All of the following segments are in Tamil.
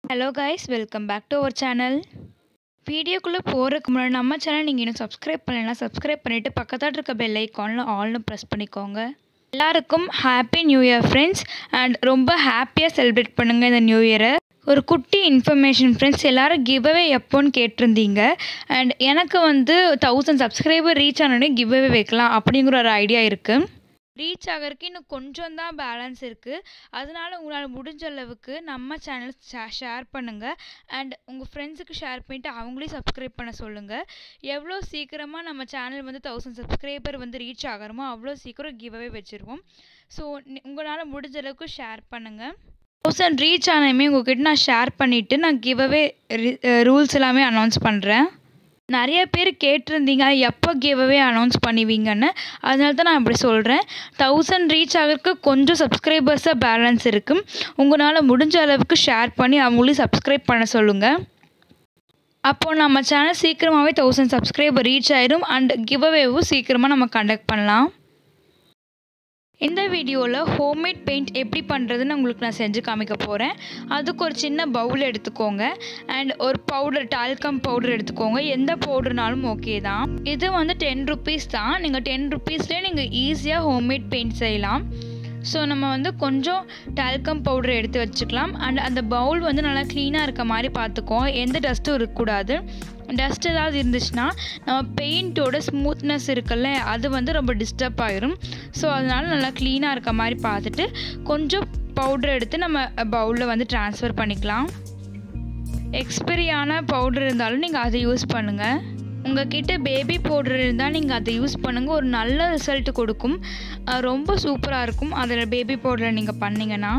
hello guys welcome back to our channel வீடியோக்குள்ளே போகிறதுக்கு முன்னாடி நம்ம சேனல் நீங்கள் இன்னும் சப்ஸ்கிரைப் பண்ணலைன்னா சப்ஸ்கிரைப் பண்ணிவிட்டு பக்கத்தாட்டு இருக்க பெல் ஐக்கானில் ஆல்னு ப்ரெஸ் பண்ணிக்கோங்க எல்லாருக்கும் happy new year friends and ரொம்ப ஹாப்பியாக செலிப்ரேட் பண்ணுங்கள் இந்த நியூ இயரை ஒரு குட்டி இன்ஃபர்மேஷன் ஃப்ரெண்ட்ஸ் எல்லோரும் கிவ்அவே எப்போன்னு கேட்டிருந்தீங்க அண்ட் எனக்கு வந்து தௌசண்ட் சப்ஸ்கிரைபர் ரீச் ஆனோடனே கிவ்அவே வைக்கலாம் அப்படிங்கிற ஒரு ஐடியா இருக்குது ரீச் ஆகிறதுக்கு இன்னும் கொஞ்சம் தான் பேலன்ஸ் இருக்குது அதனால உங்களால் முடிஞ்ச அளவுக்கு நம்ம சேனல் ஷேர் பண்ணுங்கள் அண்ட் உங்கள் ஃப்ரெண்ட்ஸுக்கு ஷேர் பண்ணிவிட்டு அவங்களையும் சப்ஸ்கிரைப் பண்ண சொல்லுங்கள் எவ்வளோ சீக்கிரமாக நம்ம சேனல் வந்து தௌசண்ட் சப்ஸ்கிரைபர் வந்து ரீச் ஆகிறோமோ அவ்வளோ சீக்கிரம் கிவ்அவே வச்சுருவோம் ஸோ உங்களால் முடிஞ்ச அளவுக்கு ஷேர் பண்ணுங்கள் தௌசண்ட் ரீச் ஆனதுமே உங்ககிட்ட நான் ஷேர் பண்ணிவிட்டு நான் கிவ்அவே ரூல்ஸ் எல்லாமே அனௌன்ஸ் பண்ணுறேன் நிறைய பேர் கேட்டிருந்தீங்க எப்போ கிவ்அவே அனௌன்ஸ் பண்ணுவீங்கன்னு அதனால தான் நான் இப்படி சொல்கிறேன் தௌசண்ட் ரீச் ஆகிறதுக்கு கொஞ்சம் சப்ஸ்கிரைபர்ஸாக பேலன்ஸ் இருக்குது உங்களால் முடிஞ்ச அளவுக்கு ஷேர் பண்ணி அவங்களையும் சப்ஸ்கிரைப் பண்ண சொல்லுங்கள் அப்போது நம்ம சேனல் சீக்கிரமாகவே தௌசண்ட் சப்ஸ்கிரைபர் ரீச் ஆயிடும் அண்ட் கிவ்அவேவும் சீக்கிரமாக நம்ம கண்டக்ட் பண்ணலாம் இந்த வீடியோவில் ஹோம்மேட் பெயிண்ட் எப்படி பண்ணுறதுன்னு உங்களுக்கு நான் செஞ்சு காமிக்க போகிறேன் அதுக்கு ஒரு சின்ன பவுல் எடுத்துக்கோங்க அண்ட் ஒரு பவுடர் டால்கம் பவுடர் எடுத்துக்கோங்க எந்த பவுடர்னாலும் ஓகே தான் இது வந்து டென் ருபீஸ் தான் நீங்கள் டென் ருபீஸ்லேயே நீங்கள் ஈஸியாக ஹோம்மேட் பெயிண்ட் செய்யலாம் ஸோ நம்ம வந்து கொஞ்சம் டால்கம் பவுடர் எடுத்து வச்சுக்கலாம் அண்ட் அந்த பவுல் வந்து நல்லா க்ளீனாக இருக்க மாதிரி பார்த்துக்கோங்க எந்த டஸ்ட்டும் இருக்கக்கூடாது டஸ்ட் ஏதாவது இருந்துச்சுன்னா நம்ம பெயிண்ட்டோட ஸ்மூத்னஸ் இருக்குல்ல அது வந்து ரொம்ப டிஸ்டர்ப் ஆயிரும் ஸோ அதனால் நல்லா க்ளீனாக இருக்க மாதிரி பார்த்துட்டு கொஞ்சம் பவுடர் எடுத்து நம்ம பவுலில் வந்து ட்ரான்ஸ்ஃபர் பண்ணிக்கலாம் எக்ஸ்பெரியான பவுடர் இருந்தாலும் நீங்கள் அதை யூஸ் பண்ணுங்கள் உங்ககிட்ட பேபி பவுடர் இருந்தால் நீங்கள் அதை யூஸ் பண்ணுங்கள் ஒரு நல்ல ரிசல்ட் கொடுக்கும் ரொம்ப சூப்பராக இருக்கும் அதில் பேபி பவுடரை நீங்கள் பண்ணிங்கன்னா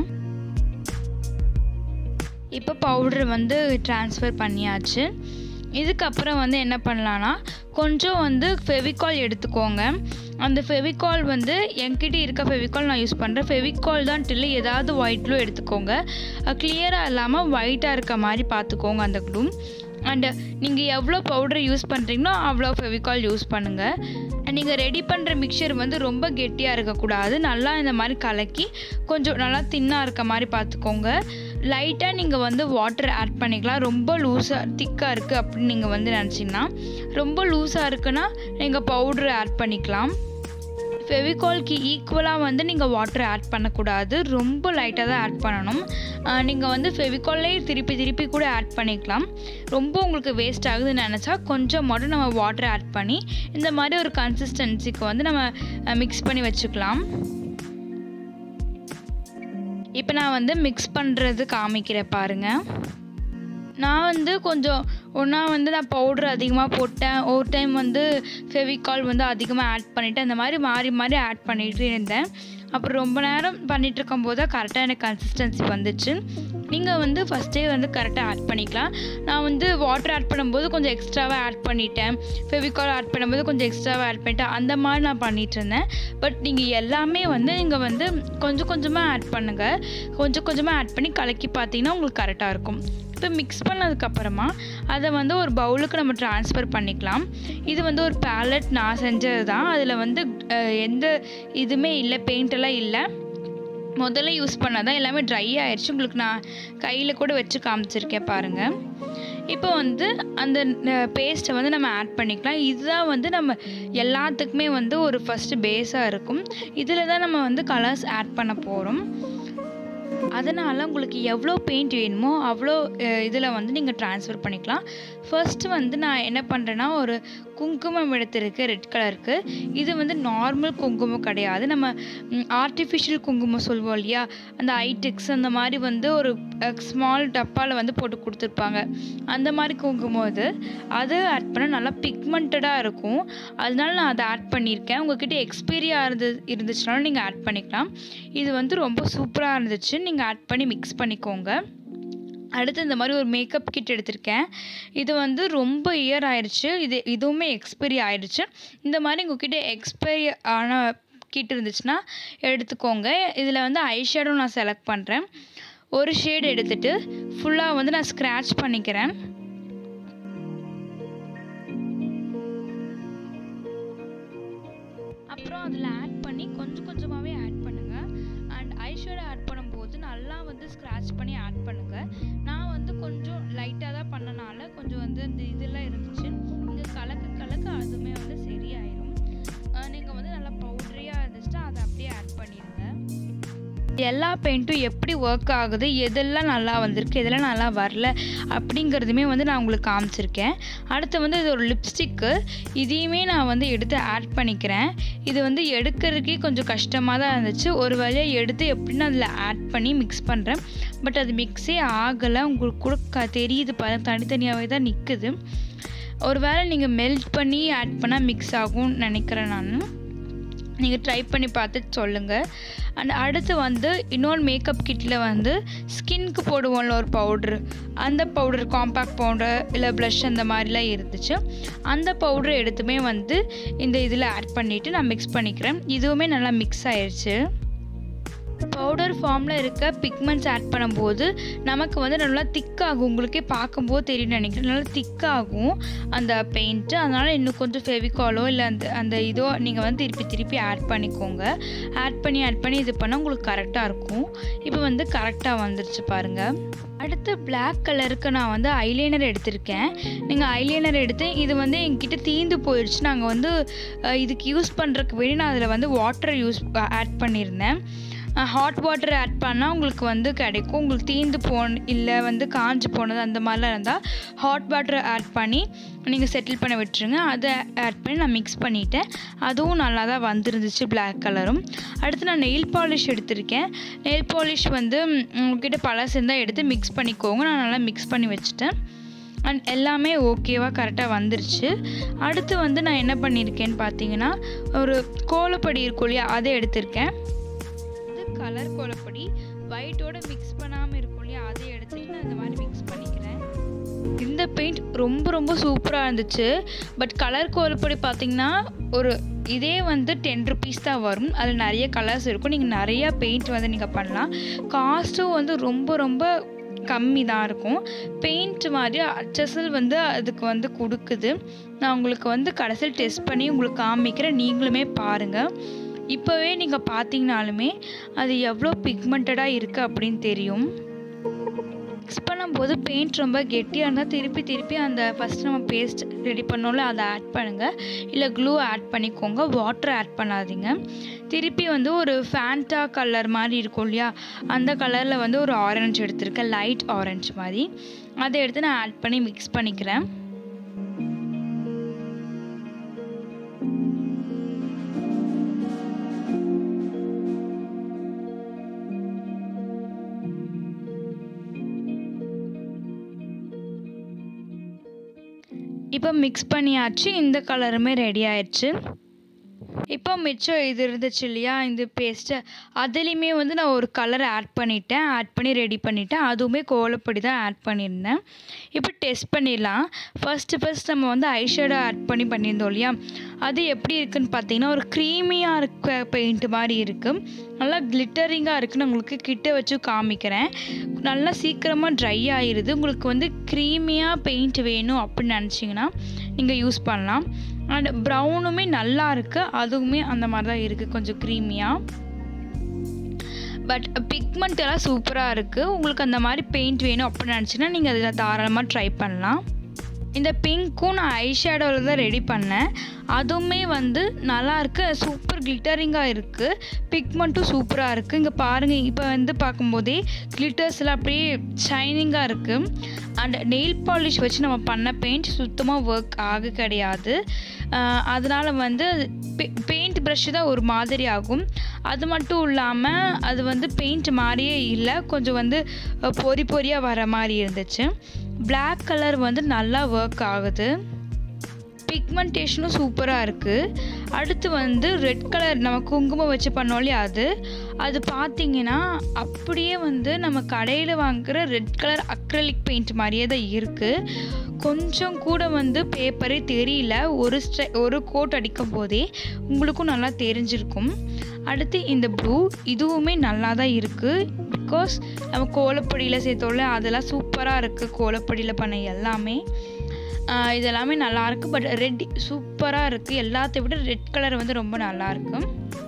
இப்போ பவுடர் வந்து ட்ரான்ஸ்ஃபர் பண்ணியாச்சு இதுக்கப்புறம் வந்து என்ன பண்ணலான்னா கொஞ்சம் வந்து ஃபெவிகால் எடுத்துக்கோங்க அந்த ஃபெவிகால் வந்து என்கிட்ட இருக்க ஃபெவிகால் நான் யூஸ் பண்ணுறேன் ஃபெவிகால் தான் டில்லு ஏதாவது ஒயிட்லும் எடுத்துக்கோங்க கிளியராக இல்லாமல் ஒயிட்டாக இருக்க மாதிரி பார்த்துக்கோங்க அந்த க்ளூம் அண்டு நீங்கள் எவ்வளோ பவுடர் யூஸ் பண்ணுறீங்களோ அவ்வளோ ஃபெவிகால் யூஸ் பண்ணுங்கள் நீங்கள் ரெடி பண்ணுற மிக்சர் வந்து ரொம்ப கெட்டியாக இருக்கக்கூடாது நல்லா இந்த மாதிரி கலக்கி கொஞ்சம் நல்லா தின்னாக இருக்க மாதிரி பார்த்துக்கோங்க லைட்டாக நீங்கள் வந்து வாட்டர் ஆட் பண்ணிக்கலாம் ரொம்ப லூஸாக திக்காக இருக்குது அப்படின்னு நீங்கள் வந்து நினச்சிங்கன்னா ரொம்ப லூஸாக இருக்குன்னா நீங்கள் பவுட்ரு ஆட் பண்ணிக்கலாம் ஃபெவிகால்க்கு ஈக்குவலாக வந்து நீங்கள் வாட்டர் ஆட் பண்ணக்கூடாது ரொம்ப லைட்டாக தான் ஆட் பண்ணணும் நீங்கள் வந்து ஃபெவிகால்லே திருப்பி திருப்பி கூட ஆட் பண்ணிக்கலாம் ரொம்ப உங்களுக்கு வேஸ்ட் ஆகுதுன்னு நினச்சா கொஞ்சம் மட்டும் நம்ம வாட்டர் ஆட் பண்ணி இந்த மாதிரி ஒரு கன்சிஸ்டன்சிக்கு வந்து நம்ம மிக்ஸ் பண்ணி வச்சுக்கலாம் இப்போ நான் வந்து மிக்ஸ் பண்ணுறது காமிக்கிறேன் பாருங்கள் நான் வந்து கொஞ்சம் ஒன்றா வந்து நான் பவுட்ரு அதிகமாக போட்டேன் ஒரு டைம் வந்து ஃபெவிகால் வந்து அதிகமாக ஆட் பண்ணிவிட்டேன் அந்த மாதிரி மாறி மாறி ஆட் பண்ணிகிட்டு இருந்தேன் அப்புறம் ரொம்ப நேரம் பண்ணிகிட்டு இருக்கும்போது தான் கரெக்டாக எனக்கு கன்சிஸ்டன்சி வந்துச்சு நீங்கள் வந்து ஃபஸ்ட்டே வந்து கரெக்டாக ஆட் பண்ணிக்கலாம் நான் வந்து வாட்டர் ஆட் பண்ணும்போது கொஞ்சம் எக்ஸ்ட்ராவாக ஆட் பண்ணிட்டேன் ஃபெவிகால் ஆட் பண்ணும்போது கொஞ்சம் எக்ஸ்ட்ராவாக ஆட் பண்ணிட்டேன் அந்த மாதிரி நான் பண்ணிகிட்டு இருந்தேன் பட் நீங்கள் எல்லாமே வந்து நீங்கள் வந்து கொஞ்சம் கொஞ்சமாக ஆட் பண்ணுங்கள் கொஞ்சம் கொஞ்சமாக ஆட் பண்ணி கலக்கி பார்த்தீங்கன்னா உங்களுக்கு கரெக்டாக இருக்கும் இப்போ மிக்ஸ் பண்ணதுக்கப்புறமா அதை வந்து ஒரு பவுலுக்கு நம்ம ட்ரான்ஸ்ஃபர் பண்ணிக்கலாம் இது வந்து ஒரு பேலட் நான் செஞ்சது தான் அதில் வந்து எந்த இதுவுமே இல்லை பெயிண்டெல்லாம் இல்லை முதல்ல யூஸ் பண்ணாதான் எல்லாமே ட்ரை ஆயிடுச்சு உங்களுக்கு நான் கையில் கூட வச்சு காமிச்சிருக்கேன் பாருங்கள் இப்போ வந்து அந்த பேஸ்ட்டை வந்து நம்ம ஆட் பண்ணிக்கலாம் இதுதான் வந்து நம்ம எல்லாத்துக்குமே வந்து ஒரு ஃபஸ்ட்டு பேஸாக இருக்கும் இதில் தான் நம்ம வந்து கலர்ஸ் ஆட் பண்ண போகிறோம் அதனால் உங்களுக்கு எவ்வளோ பெயிண்ட் வேணுமோ அவ்வளோ இதில் வந்து நீங்கள் ட்ரான்ஸ்ஃபர் பண்ணிக்கலாம் ஃபர்ஸ்ட்டு வந்து நான் என்ன பண்ணுறேன்னா ஒரு குங்குமம் எடுத்துருக்கு ரெட் கலருக்கு இது வந்து நார்மல் குங்குமம் கிடையாது நம்ம ஆர்டிஃபிஷியல் குங்குமம் சொல்லுவோம் இல்லையா அந்த ஐடெக்ஸ் அந்த மாதிரி வந்து ஒரு ஸ்மால் டப்பாவில் வந்து போட்டு கொடுத்துருப்பாங்க அந்த மாதிரி குங்குமம் இது அது ஆட் பண்ண நல்லா பிக்மெண்டடாக இருக்கும் அதனால நான் அதை ஆட் பண்ணியிருக்கேன் உங்ககிட்ட எக்ஸ்பீரியாக இருந்து இருந்துச்சுனாலும் நீங்கள் ஆட் பண்ணிக்கலாம் இது வந்து ரொம்ப சூப்பராக இருந்துச்சு நீங்கள் ஆட் பண்ணி மிக்ஸ் பண்ணிக்கோங்க அடுத்து இந்த மாதிரி ஒரு மேக்கப் கிட் எடுத்திருக்கேன் இது வந்து ரொம்ப இயர் ஆயிடுச்சு இது இதுவுமே எக்ஸ்பைரி ஆயிடுச்சு இந்த மாதிரி உங்ககிட்ட எக்ஸ்பைரி ஆன கிட் இருந்துச்சுன்னா எடுத்துக்கோங்க இதில் வந்து ஐஷேடோ நான் செலக்ட் பண்ணுறேன் ஒரு ஷேட் எடுத்துகிட்டு ஃபுல்லாக வந்து நான் ஸ்க்ராட்ச் பண்ணிக்கிறேன் அப்புறம் அதில் ஆட் பண்ணி கொஞ்சம் கொஞ்சமாகவே ஆட் பண்ணுங்கள் அண்ட் ஐஷேடோ ஆட் பண்ணும்போது நல்லா வந்து ஸ்க்ராட்ச் பண்ணி ஆட் பண்ணுங்கள் நான் வந்து கொஞ்சம் எல்லா பெயிண்ட்டும் எப்படி ஒர்க் ஆகுது எதெல்லாம் நல்லா வந்திருக்கு எதெல்லாம் நல்லா வரல அப்படிங்கிறதுமே வந்து நான் உங்களுக்கு காமிச்சிருக்கேன் அடுத்து வந்து இது ஒரு லிப்ஸ்டிக்கு இதையுமே நான் வந்து எடுத்து ஆட் பண்ணிக்கிறேன் இது வந்து எடுக்கிறதுக்கே கொஞ்சம் கஷ்டமாக தான் இருந்துச்சு ஒரு வழியாக எடுத்து எப்படின்னு அதில் ஆட் பண்ணி மிக்ஸ் பண்ணுறேன் பட் அது மிக்ஸே ஆகலை உங்களுக்கு கூட க தெரியுது பாருங்க தனித்தனியாகவே தான் நிற்குது ஒரு வேளை நீங்கள் மெல்ட் பண்ணி ஆட் பண்ணால் மிக்ஸ் ஆகும்னு நினைக்கிறேன் நான் நீங்கள் ட்ரை பண்ணி பார்த்துட்டு சொல்லுங்கள் அண்ட் அடுத்து வந்து இன்னொரு மேக்கப் கிட்டில் வந்து ஸ்கின்க்கு போடுவோம்ல ஒரு பவுட்ரு அந்த பவுடர் காம்பேக்ட் பவுடர் இல்லை ப்ளஷ் அந்த மாதிரிலாம் இருந்துச்சு அந்த பவுட்ரு எடுத்துமே வந்து இந்த இதில் ஆட் பண்ணிவிட்டு நான் மிக்ஸ் பண்ணிக்கிறேன் இதுவுமே நல்லா மிக்ஸ் ஆயிடுச்சு பவுடர் ஃபார்மில் இருக்க பிக்மெண்ட்ஸ் ஆட் பண்ணும்போது நமக்கு வந்து நல்லா திக்காகும் உங்களுக்கே பார்க்கும்போது தெரியும் நினைக்கிறேன் நல்லா திக்காகும் அந்த பெயிண்ட்டு அதனால் இன்னும் கொஞ்சம் ஃபெவிகாலோ இல்லை அந்த அந்த இதோ நீங்கள் வந்து திருப்பி திருப்பி ஆட் பண்ணிக்கோங்க ஆட் பண்ணி ஆட் பண்ணி இது பண்ணால் உங்களுக்கு கரெக்டாக இருக்கும் இப்போ வந்து கரெக்டாக வந்துருச்சு பாருங்கள் அடுத்து பிளாக் கலருக்கு நான் வந்து ஐலைனர் எடுத்திருக்கேன் நீங்கள் ஐலைனர் எடுத்து இது வந்து என்கிட்ட தீந்து போயிடுச்சு நாங்கள் வந்து அஹ், இதுக்கு யூஸ் பண்ணுறதுக்கு வேண்டி நான் அதில் வந்து வாட்டர் யூஸ் ஆட் பண்ணியிருந்தேன் ஹாட் வாட்டர் ஆட் பண்ணால் உங்களுக்கு வந்து கிடைக்கும் உங்களுக்கு தீந்து போன இல்லை வந்து காஞ்சு போனது அந்த மாதிரிலாம் இருந்தால் ஹாட் வாட்டர் ஆட் பண்ணி நீங்கள் செட்டில் பண்ண விட்டுருங்க அதை ஆட் பண்ணி நான் மிக்ஸ் பண்ணிட்டேன் அதுவும் நல்லா தான் வந்துருந்துச்சு பிளாக் கலரும் அடுத்து நான் நெயில் பாலிஷ் எடுத்திருக்கேன் நெயில் பாலிஷ் வந்து ம், உங்ககிட்ட பழசு இருந்தால் எடுத்து மிக்ஸ் பண்ணிக்கோங்க நான் நல்லா மிக்ஸ் பண்ணி வச்சுட்டேன் அண்ட் எல்லாமே ஓகேவாக கரெக்டாக வந்துருச்சு அடுத்து வந்து நான் என்ன பண்ணியிருக்கேன்னு பார்த்தீங்கன்னா ஒரு கோலப்படி இருக்கும் இல்லையா அதை எடுத்திருக்கேன் இது கலர் கோலப்பொடி ஒயிட்டோட மிக்ஸ் பண்ணாமல் இருக்கும் இல்லையா அதை எடுத்துட்டு நான் இந்த மாதிரி மிக்ஸ் பண்ணிக்கிறேன் இந்த பெயிண்ட் ரொம்ப ரொம்ப சூப்பராக இருந்துச்சு பட் கலர் கோலப்பொடி பார்த்தீங்கன்னா ஒரு இதே வந்து டென் ருபீஸ் தான் வரும் அதில் நிறைய கலர்ஸ் இருக்கும் நீங்கள் நிறைய பெயிண்ட் வந்து நீங்கள் பண்ணலாம் காஸ்ட்டும் வந்து ரொம்ப ரொம்ப கம்மி தான் இருக்கும் பெயிண்ட் மாதிரி அச்சசல் வந்து அதுக்கு வந்து கொடுக்குது நான் உங்களுக்கு வந்து கடைசியில் டெஸ்ட் பண்ணி உங்களுக்கு காமிக்கிறேன் நீங்களுமே பாருங்கள் இப்போவே நீங்கள் பார்த்தீங்கனாலுமே அது எவ்வளோ பிக்மெண்டடாக இருக்குது அப்படின்னு தெரியும் மிக்ஸ் பண்ணும்போது பெயிண்ட் ரொம்ப கெட்டியாக இருந்தால் திருப்பி திருப்பி அந்த ஃபஸ்ட் நம்ம பேஸ்ட் ரெடி பண்ணோம்ல அதை ஆட் பண்ணுங்கள் இல்லை க்ளூ ஆட் பண்ணிக்கோங்க வாட்டர் ஆட் பண்ணாதீங்க திருப்பி வந்து ஒரு ஃபேண்டா கலர் மாதிரி இருக்கும் இல்லையா அந்த கலரில் வந்து ஒரு ஆரஞ்சு எடுத்திருக்கேன் லைட் ஆரஞ்சு மாதிரி அதை எடுத்து நான் ஆட் பண்ணி மிக்ஸ் பண்ணிக்கிறேன் இப்போ மிக்ஸ் பண்ணியாச்சு இந்த கலருமே ரெடி ஆயிடுச்சு இப்போ மிச்சம் இது இருந்துச்சு இல்லையா இந்த பேஸ்ட்டு அதுலேயுமே வந்து நான் ஒரு கலர் ஆட் பண்ணிட்டேன் ஆட் பண்ணி ரெடி பண்ணிட்டேன் அதுவுமே கோலப்பொடி தான் ஆட் பண்ணியிருந்தேன் இப்போ டெஸ்ட் பண்ணிடலாம் ஃபஸ்ட்டு ஃபஸ்ட் நம்ம வந்து ஐஷேடோ ஆட் பண்ணி பண்ணியிருந்தோம் இல்லையா அது எப்படி இருக்குன்னு பார்த்தீங்கன்னா ஒரு க்ரீமியாக இருக்க பெயிண்ட் மாதிரி இருக்குது நல்லா கிளிட்டரிங்காக இருக்குன்னு உங்களுக்கு கிட்ட வச்சு காமிக்கிறேன் நல்லா சீக்கிரமாக ட்ரை ஆயிடுது உங்களுக்கு வந்து க்ரீமியாக பெயிண்ட் வேணும் அப்படின்னு நினச்சிங்கன்னா நீங்கள் யூஸ் பண்ணலாம் அண்ட் ப்ரௌனுமே நல்லா இருக்குது அதுவுமே அந்த மாதிரி தான் இருக்குது கொஞ்சம் க்ரீமியாக பட் பிக்மெண்ட் எல்லாம் சூப்பராக இருக்குது உங்களுக்கு அந்த மாதிரி பெயிண்ட் வேணும் அப்படின்னு நினச்சிங்கன்னா நீங்கள் அதில் தாராளமாக ட்ரை பண்ணலாம் இந்த பிங்க்கும் நான் ஐஷேடோவில் தான் ரெடி பண்ணேன் அதுவுமே வந்து நல்லா இருக்கு சூப்பர் கிளிட்டரிங்காக இருக்குது பிக்மெண்ட்டும் சூப்பராக இருக்குது இங்கே பாருங்கள் இப்போ வந்து பார்க்கும்போதே கிளிட்டர்ஸ்லாம் அப்படியே ஷைனிங்காக இருக்குது அண்ட் நெயில் பாலிஷ் வச்சு நம்ம பண்ண பெயிண்ட் சுத்தமாக ஒர்க் ஆக கிடையாது ஆஹ் அதனால வந்து பெயிண்ட் ப்ரஷ் தான் ஒரு மாதிரி ஆகும் அது மட்டும் இல்லாமல் அது வந்து பெயிண்ட் மாதிரியே இல்லை கொஞ்சம் வந்து அஹ், பொறி பொறியாக வர மாதிரி இருந்துச்சு Black கலர் வந்து நல்லா ஒர்க் ஆகுது பிக்மெண்டேஷனும் சூப்பராக இருக்குது அடுத்து வந்து ரெட் கலர் நம்ம குங்குமம் வச்சு பண்ணோம் இல்லையா அது அது பார்த்தீங்கன்னா அப்படியே வந்து நம்ம கடையில் வாங்குகிற ரெட் கலர் அக்ரலிக் பெயிண்ட் மாதிரியே தான் இருக்குது கொஞ்சம் கூட வந்து பேப்பரே தெரியல ஒரு ஸ்ட்ரை ஒரு கோட் அடிக்கும் போதே உங்களுக்கும் நல்லா தெரிஞ்சிருக்கும் அடுத்து இந்த ப்ளூ இதுவுமே நல்லா தான் இருக்குது பிகாஸ் நம்ம கோலப்பொடியில் சேர்த்தோம்ல அதெல்லாம் சூப்பராக இருக்குது கோலப்பொடியில் பண்ண எல்லாமே ஆஹ் இது எல்லாமே நல்லா இருக்கு பட் ரெட் சூப்பராக இருக்குது எல்லாத்தை விட ரெட் கலர் வந்து ரொம்ப நல்லா இருக்கு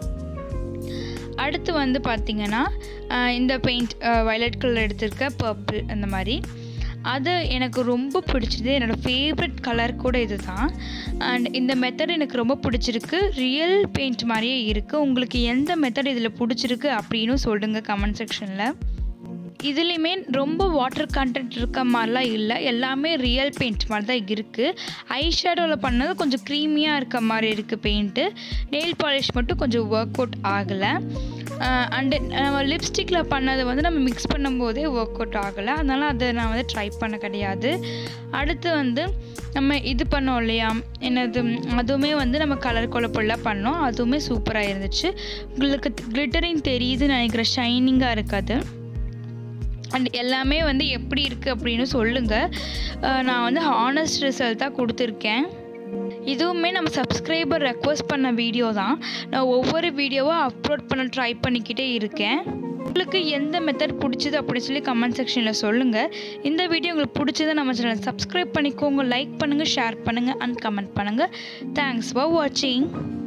அடுத்து வந்து பார்த்தீங்கன்னா ஆஹ் இந்த பெயிண்ட் வயலட் கலர் எடுத்திருக்க பர்பிள் அந்த மாதிரி அது எனக்கு ரொம்ப பிடிச்சது என்னோடய ஃபேவரட் கலர் கூட இது தான் அண்ட் இந்த மெத்தட் எனக்கு ரொம்ப பிடிச்சிருக்கு ரியல் பெயிண்ட் மாதிரியே இருக்குது உங்களுக்கு எந்த மெத்தட் இதில் பிடிச்சிருக்கு அப்படின்னு சொல்லுங்கள் கமெண்ட் செக்ஷனில் இதுலேயுமே ரொம்ப வாட்டர் கண்டென்ட் இருக்க மாதிரிலாம் இல்லை எல்லாமே ரியல் பெயிண்ட் மாதிரி தான் இருக்குது ஐ ஷேடோவில் பண்ணது கொஞ்சம் க்ரீமியாக இருக்க மாதிரி இருக்குது பெயிண்ட்டு நெயில் பாலிஷ் மட்டும் கொஞ்சம் ஒர்க் அவுட் ஆகலை அண்டு நம்ம லிப்ஸ்டிக்கில் பண்ணது வந்து நம்ம மிக்ஸ் பண்ணும்போதே ஒர்க் அவுட் ஆகலை அதனால் அதை நான் வந்து ட்ரை பண்ண கிடையாது அடுத்து வந்து நம்ம இது பண்ணோம் இல்லையா என்னது அதுவுமே வந்து நம்ம கலர் குழப்பெல்லாம் பண்ணோம் அதுவுமே சூப்பராக இருந்துச்சு உங்களுக்கு கிளிட்டரிங் தெரியுதுன்னு நினைக்கிறேன் ஷைனிங்காக இருக்காது அண்ட் எல்லாமே வந்து எப்படி இருக்குது அப்படின்னு சொல்லுங்கள் நான் வந்து ஹானஸ்ட் ரிசல்ட் தான் கொடுத்துருக்கேன் இதுவுமே நம்ம சப்ஸ்கிரைபர் ரெக்வஸ்ட் பண்ண வீடியோ தான் நான் ஒவ்வொரு வீடியோவாக அப்லோட் பண்ண ட்ரை பண்ணிக்கிட்டே இருக்கேன் உங்களுக்கு எந்த மெத்தட் பிடிச்சது அப்படின்னு சொல்லி கமெண்ட் செக்ஷனில் சொல்லுங்கள் இந்த வீடியோ உங்களுக்கு பிடிச்சதை நம்ம சேனல் சப்ஸ்கிரைப் பண்ணிக்கோங்க லைக் பண்ணுங்கள் ஷேர் பண்ணுங்கள் அண்ட் கமெண்ட் பண்ணுங்கள் தேங்க்ஸ் ஃபார் வாட்சிங்